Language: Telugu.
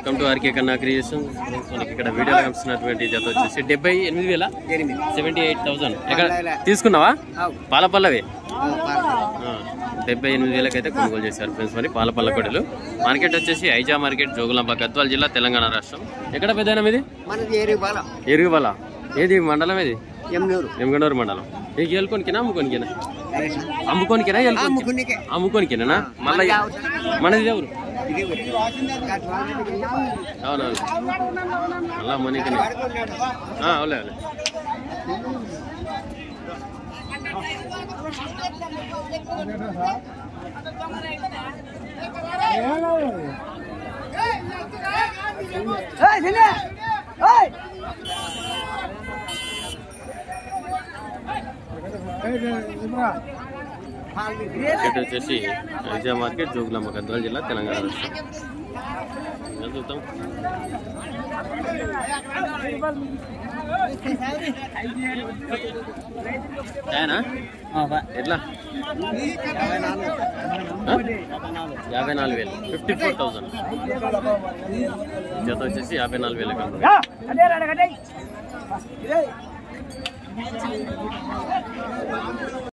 Welcome to RK Kanna creation మనకి ఇక్కడ వీడియోలో కనిపిస్తున్నటువంటి జత వచ్చేసి డెబ్బై ఎనిమిది వేల ఎనిమిది సెవెంటీ ఎయిట్ థౌసండ్ ఎక్కడ తీసుకున్నావా పాలపల్లవి ఆ, డెబ్బై ఎనిమిది వేలకైతే కొనుగోలు చేశారు ఫ్రెండ్స్ మరి పాలపల్ల కొడలు మార్కెట్ వచ్చేసి ఐజా మార్కెట్ జోగులాంబ గద్వాల జిల్లా తెలంగాణ రాష్ట్రం ఎక్కడ పెద్దనా మీది మనది ఏరి బాల ఎరుగుబల ఏది మండలం ఏది ఎమ్నూరు ఎమ్గడూరు మండలం నీకు ఏలుకొనికినా అమ్ముకోనికినా అమ్ముకోనికినా ఏలుకొని అమ్ముకునికే అమ్ముకోనికినా మళ్ళీ మనది ఎవరు ఇది ఊరు. గట్ల అవునవును మళ్ళా మనకి అవులే అవులే మార్కెట్ వచ్చేసి ఐజా మార్కెట్ జోగులాంబ గద్వాల జిల్లా తెలంగాణ రాష్ట్రం ఇంకా చూద్దాం ఏనా? ఎట్లా ఆ? యాభై నాలుగు వేలు ఫిఫ్టీ ఫోర్ థౌసండ్ జత వచ్చేసి యాభై నాలుగు వేలు కంపెనీ